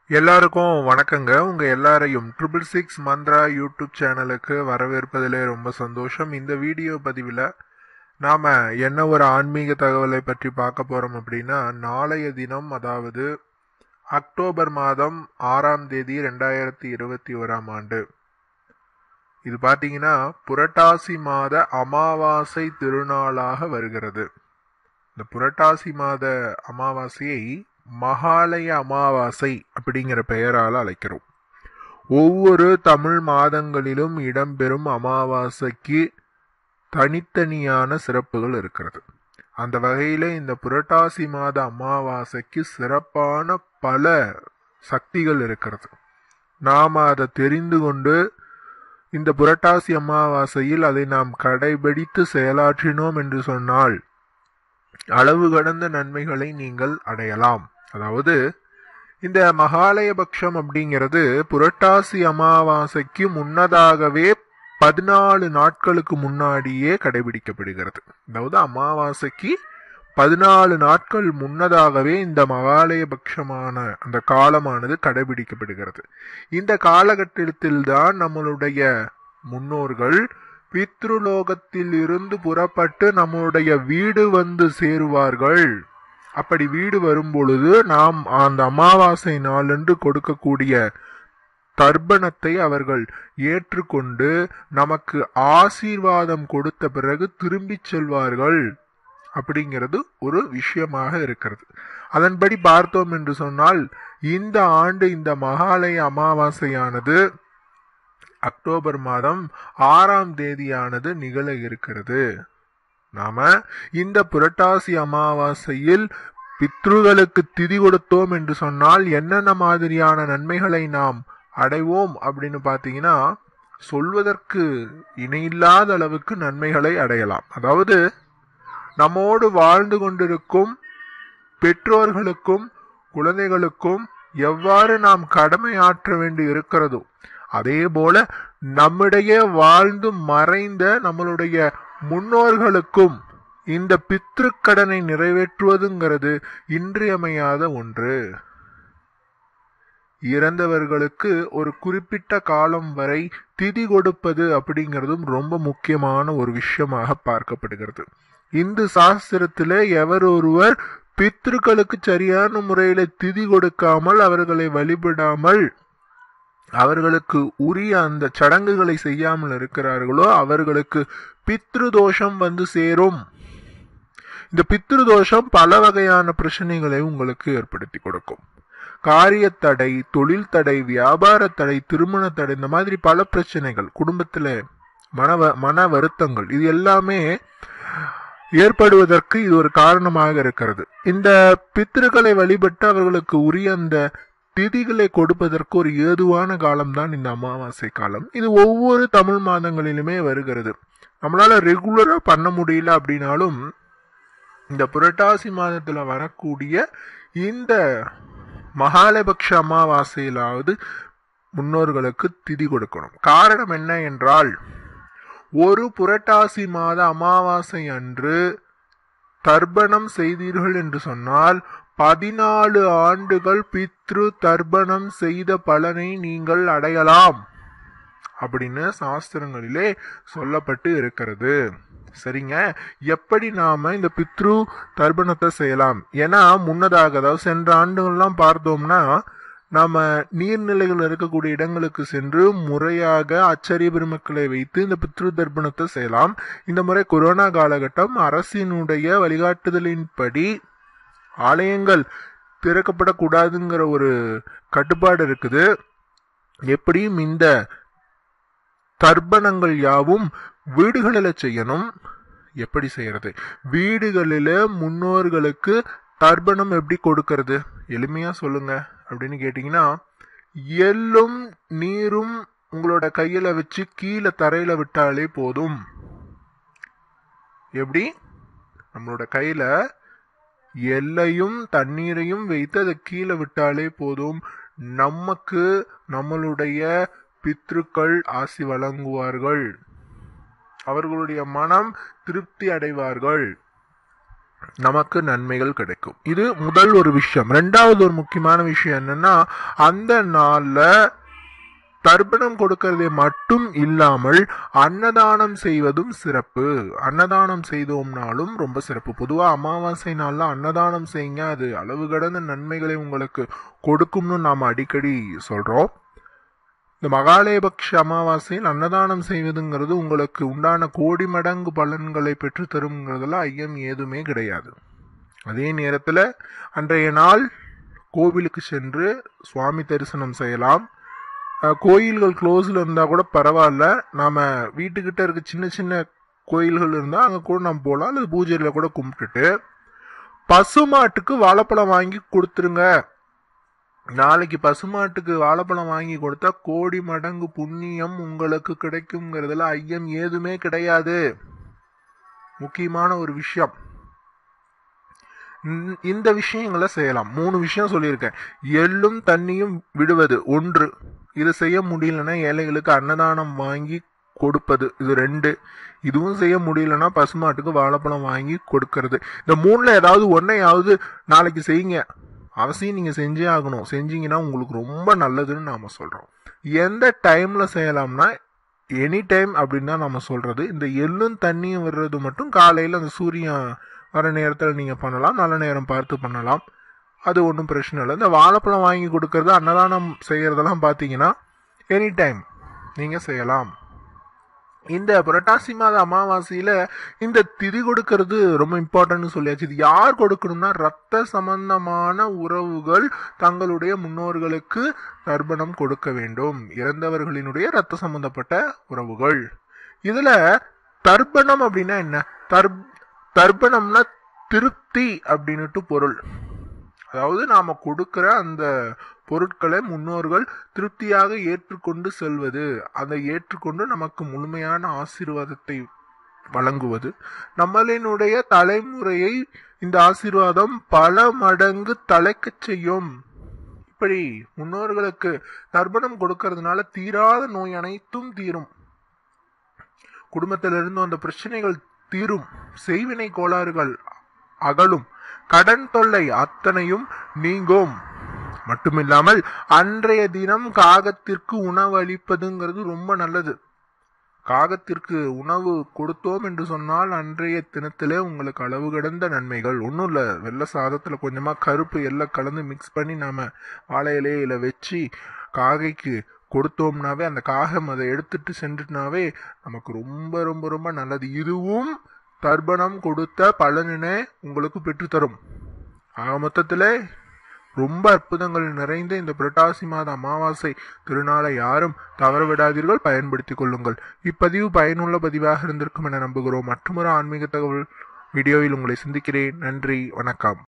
எல்லாருக்கும் வணக்கங்க உங்க எல்லாரையும் ட்ரிபிள் சிக்ஸ் மந்த்ரா யூடியூப் சேனலுக்கு வரவேற்பதிலே ரொம்ப சந்தோஷம் இந்த வீடியோ பதிவில் நாம என்ன ஒரு ஆன்மீக தகவலை பற்றி பார்க்க போறோம் அப்படின்னா நாளைய தினம் அதாவது அக்டோபர் மாதம் ஆறாம் தேதி ரெண்டாயிரத்தி இருபத்தி ஓராம் ஆண்டு இது பார்த்தீங்கன்னா புரட்டாசி மாத அமாவாசை திருநாளாக வருகிறது இந்த புரட்டாசி மாத அமாவாசையை மகாலய அமாவாசை அப்படிங்கிற பெயரால் அழைக்கிறோம் ஒவ்வொரு தமிழ் மாதங்களிலும் இடம்பெறும் அமாவாசைக்கு தனித்தனியான சிறப்புகள் இருக்கிறது அந்த வகையில் இந்த புரட்டாசி மாத அமாவாசைக்கு சிறப்பான பல சக்திகள் இருக்கிறது நாம் அதை தெரிந்து கொண்டு இந்த புரட்டாசி அமாவாசையில் அதை நாம் கடைபிடித்து செயலாற்றினோம் என்று சொன்னால் அளவு கடந்த நன்மைகளை நீங்கள் அடையலாம் அதாவது இந்த மகாலயபக்ஷம் அப்படிங்கிறது புரட்டாசி அமாவாசைக்கு முன்னதாகவே பதினாலு நாட்களுக்கு முன்னாடியே கடைபிடிக்கப்படுகிறது அதாவது அமாவாசைக்கு பதினாலு நாட்கள் முன்னதாகவே இந்த மகாலயபக்ஷமான அந்த காலமானது கடைபிடிக்கப்படுகிறது இந்த காலகட்டத்தில்தான் நம்மளுடைய முன்னோர்கள் பித்ருலோகத்தில் இருந்து புறப்பட்டு நம்முடைய வீடு வந்து சேருவார்கள் அப்படி வீடு வரும் பொழுது நாம் அந்த அமாவாசை நாளன்று கொடுக்கக்கூடிய தர்ப்பணத்தை அவர்கள் ஏற்றுக்கொண்டு நமக்கு ஆசீர்வாதம் கொடுத்த பிறகு திரும்பிச் செல்வார்கள் அப்படிங்கிறது ஒரு விஷயமாக இருக்கிறது அதன்படி பார்த்தோம் என்று சொன்னால் இந்த ஆண்டு இந்த மகாலய அமாவாசையானது அக்டோபர் மாதம் ஆறாம் தேதியானது நிகழ இருக்கிறது நாம இந்த புரட்டாசி அமாவாசையில் பித்ருகளுக்கு திதி கொடுத்தோம் என்று சொன்னால் என்னென்ன மாதிரியான நன்மைகளை நாம் அடைவோம் அப்படின்னு பார்த்தீங்கன்னா சொல்வதற்கு இணையில்லாத அளவுக்கு நன்மைகளை அடையலாம் அதாவது நம்மோடு வாழ்ந்து கொண்டிருக்கும் பெற்றோர்களுக்கும் குழந்தைகளுக்கும் எவ்வாறு நாம் கடமையாற்ற வேண்டி இருக்கிறதோ அதே போல நம்முடைய வாழ்ந்து மறைந்த நம்மளுடைய முன்னோர்களுக்கும் இந்த பித்ருக்கடனை நிறைவேற்றுவதுங்கிறது இன்றியமையாத ஒன்று இறந்தவர்களுக்கு ஒரு குறிப்பிட்ட காலம் வரை திதி கொடுப்பது அப்படிங்கிறதும் ரொம்ப முக்கியமான ஒரு விஷயமாக பார்க்கப்படுகிறது இந்து சாஸ்திரத்தில் எவர் ஒருவர் பித்ருக்களுக்கு சரியான முறையில திதி கொடுக்காமல் அவர்களை வழிபடாமல் அவர்களுக்கு உரிய அந்த சடங்குகளை செய்யாமல் இருக்கிறார்களோ அவர்களுக்கு பித்ரு தோஷம் வந்து சேரும் இந்த பித்ரு தோஷம் பல வகையான பிரச்சனைகளை உங்களுக்கு ஏற்படுத்தி கொடுக்கும் காரிய தடை தொழில் தடை வியாபார தடை திருமண தடை இந்த மாதிரி பல பிரச்சனைகள் குடும்பத்துல மன மன வருத்தங்கள் இது எல்லாமே ஏற்படுவதற்கு இது ஒரு காரணமாக இருக்கிறது இந்த பித்திருக்களை வழிபட்டு அவர்களுக்கு உரிய அந்த திதிகளை கொடுப்பதற்கு ஒரு ஏதுவான காலம்தான் இந்த அமாவாசை காலம் இது ஒவ்வொரு தமிழ் மாதங்களிலுமே வருகிறது நம்மளால ரெகுலரா பண்ண முடியல அப்படின்னாலும் இந்த புரட்டாசி மாதத்துல வரக்கூடிய இந்த மகாலபக்ஷ அமாவாசையிலாவது முன்னோர்களுக்கு திதி கொடுக்கணும் காரணம் என்ன என்றால் ஒரு புரட்டாசி மாத அமாவாசை அன்று தர்ப்பணம் செய்தீர்கள் என்று சொன்னால் பதினாலு ஆண்டுகள் பித்ரு தர்ப்பணம் செய்த பலனை நீங்கள் அடையலாம் அப்படின்னு சாஸ்திரங்களிலே சொல்லப்பட்டு இருக்கிறது சரிங்க எப்படி நாம இந்த பித்ரு தர்ப்பணத்தை செய்யலாம் ஏன்னா முன்னதாக அதாவது சென்ற ஆண்டுகள்லாம் பார்த்தோம்னா நாம நீர்நிலைகள் இருக்கக்கூடிய இடங்களுக்கு சென்று முறையாக ஆச்சரிய பெருமக்களை வைத்து இந்த பித்ரு தர்ப்பணத்தை செய்யலாம் இந்த முறை கொரோனா காலகட்டம் அரசினுடைய வழிகாட்டுதலின்படி ஆலயங்கள் திறக்கப்படக்கூடாதுங்கிற ஒரு கட்டுப்பாடு இருக்குது எப்படியும் இந்த தர்ப்பணங்கள் யாவும் வீடுகளில் செய்யணும் எப்படி செய்யறது வீடுகளில் முன்னோர்களுக்கு தர்ப்பணம் எப்படி கொடுக்கறது எளிமையா சொல்லுங்க அப்படின்னு கேட்டீங்கன்னா எள்ளும் நீரும் உங்களோட கையில வச்சு கீழே தரையில விட்டாலே போதும் எப்படி நம்மளோட கையில எல்லையும் தண்ணீரையும் வைத்து அதை கீழே விட்டாலே போதும் நமக்கு நம்மளுடைய பித்ருக்கள் ஆசி வழங்குவார்கள் அவர்களுடைய மனம் திருப்தி அடைவார்கள் நமக்கு நன்மைகள் கிடைக்கும் இது முதல் ஒரு விஷயம் ரெண்டாவது ஒரு முக்கியமான விஷயம் என்னன்னா அந்த நாள்ல தர்ப்பணம் கொடுக்கறதை மட்டும் இல்லாமல் அன்னதானம் செய்வதும் சிறப்பு அன்னதானம் செய்தோம்னாலும் ரொம்ப சிறப்பு பொதுவாக அமாவாசை நாளில் அன்னதானம் செய்யுங்க அது அளவு கடந்த நன்மைகளை உங்களுக்கு கொடுக்கும்னு நாம் அடிக்கடி சொல்கிறோம் இந்த மகாலயபக்ஷ அமாவாசையில் அன்னதானம் செய்வதுங்கிறது உங்களுக்கு உண்டான கோடி மடங்கு பலன்களை பெற்று தருங்கிறதுல ஐயம் ஏதுமே கிடையாது அதே நேரத்தில் அன்றைய நாள் கோவிலுக்கு சென்று சுவாமி தரிசனம் செய்யலாம் அஹ், கோயில்கள் க்ளோஸில் இருந்தால் கூட பரவாயில்ல நாம் வீட்டுக்கிட்ட இருக்க சின்ன சின்ன கோயில்கள் இருந்தால் அங்கே கூட நம்ம போகலாம் அல்லது பூஜையில் கூட கும்பிட்டுட்டு பசுமாட்டுக்கு வாழைப்பழம் வாங்கி கொடுத்துருங்க நாளைக்கு பசுமாட்டுக்கு வாழைப்பழம் வாங்கி கொடுத்தா கோடி மடங்கு புண்ணியம் உங்களுக்கு கிடைக்குங்கிறதுல ஐயம் ஏதுமே கிடையாது முக்கியமான ஒரு விஷயம் இந்த- இந்த விஷயங்களை செய்யலாம் மூணு விஷயம் சொல்லியிருக்கேன் எள்ளும் தண்ணியும் விடுவது ஒன்று இது செய்ய முடியலன்னா ஏழைகளுக்கு அன்னதானம் வாங்கி கொடுப்பது இது ரெண்டு இதுவும் செய்ய முடியலன்னா பசுமாட்டுக்கு வாழைப்பழம் வாங்கி கொடுக்கறது இந்த மூணுல ஏதாவது ஒன்னையாவது நாளைக்கு செய்யுங்க அவசியம் நீங்க செஞ்சே ஆகணும் செஞ்சீங்கன்னா உங்களுக்கு ரொம்ப நல்லதுன்னு நாம சொல்றோம் எந்த டைம்ல செய்யலாம்னா எனி டைம் அப்படின்னு தான் நம்ம சொல்றது இந்த எள்ளும் தண்ணியும் விடுறது மட்டும் காலையில அந்த சூரியன் வர நேரத்தில் நீங்க பண்ணலாம் நல்ல நேரம் பார்த்து பண்ணலாம் அது ஒன்றும் பிரச்சனை இல்லை இந்த வாழைப்பழம் வாங்கி கொடுக்கறது அன்னதானம் செய்யறதெல்லாம் பார்த்தீங்கன்னா எனி டைம் நீங்க செய்யலாம் இந்த புரட்டாசி மாத அமாவாசையில இந்த திதி கொடுக்கறது ரொம்ப இம்பார்ட்டன்ட்னு சொல்லியாச்சு இது யார் கொடுக்கணும்னா ரத்த சம்பந்தமான உறவுகள் தங்களுடைய முன்னோர்களுக்கு தர்ப்பணம் கொடுக்க வேண்டும் இறந்தவர்களினுடைய ரத்த சம்பந்தப்பட்ட உறவுகள் இதுல தர்ப்பணம் அப்படின்னா என்ன தர் தர்ப்பணம்னா திருப்தி அப்படின்னுட்டு பொருள் அதாவது நாம கொடுக்கிற அந்த பொருட்களை முன்னோர்கள் திருப்தியாக ஏற்றுக்கொண்டு செல்வது அதை ஏற்றுக்கொண்டு நமக்கு முழுமையான ஆசீர்வாதத்தை வழங்குவது நம்மளினுடைய தலைமுறையை இந்த ஆசீர்வாதம் பல மடங்கு தலைக்கச் செய்யும் இப்படி முன்னோர்களுக்கு தர்ப்பணம் கொடுக்கறதுனால தீராத நோய் அனைத்தும் தீரும் குடும்பத்திலிருந்து வந்த பிரச்சனைகள் தீரும் செய்வினை கோளாறுகள் அகலும் கடன் தொல்லை அத்தனையும் நீங்கும் மட்டுமில்லாமல் அன்றைய தினம் காகத்திற்கு உணவு அளிப்பதுங்கிறது ரொம்ப நல்லது காகத்திற்கு உணவு கொடுத்தோம் என்று சொன்னால் அன்றைய தினத்திலே உங்களுக்கு அளவு கடந்த நன்மைகள் ஒன்றும் இல்லை வெள்ளை சாதத்தில் கொஞ்சமாக கருப்பு எல்லாம் கலந்து மிக்ஸ் பண்ணி நாம வாழை இலையில வச்சு காகைக்கு கொடுத்தோம்னாவே அந்த காகம் அதை எடுத்துட்டு சென்றுனாவே நமக்கு ரொம்ப ரொம்ப ரொம்ப நல்லது இதுவும் தர்ப்பணம் கொடுத்த பலனினை உங்களுக்கு பெற்றுத்தரும் ஆக மொத்தத்தில் ரொம்ப அற்புதங்கள் நிறைந்த இந்த புரட்டாசி மாத அமாவாசை திருநாளை யாரும் தவற விடாதீர்கள் பயன்படுத்திக் கொள்ளுங்கள் இப்பதிவு பயனுள்ள பதிவாக இருந்திருக்கும் என நம்புகிறோம் மற்றொரு ஆன்மீக தகவல் வீடியோவில் உங்களை சந்திக்கிறேன் நன்றி வணக்கம்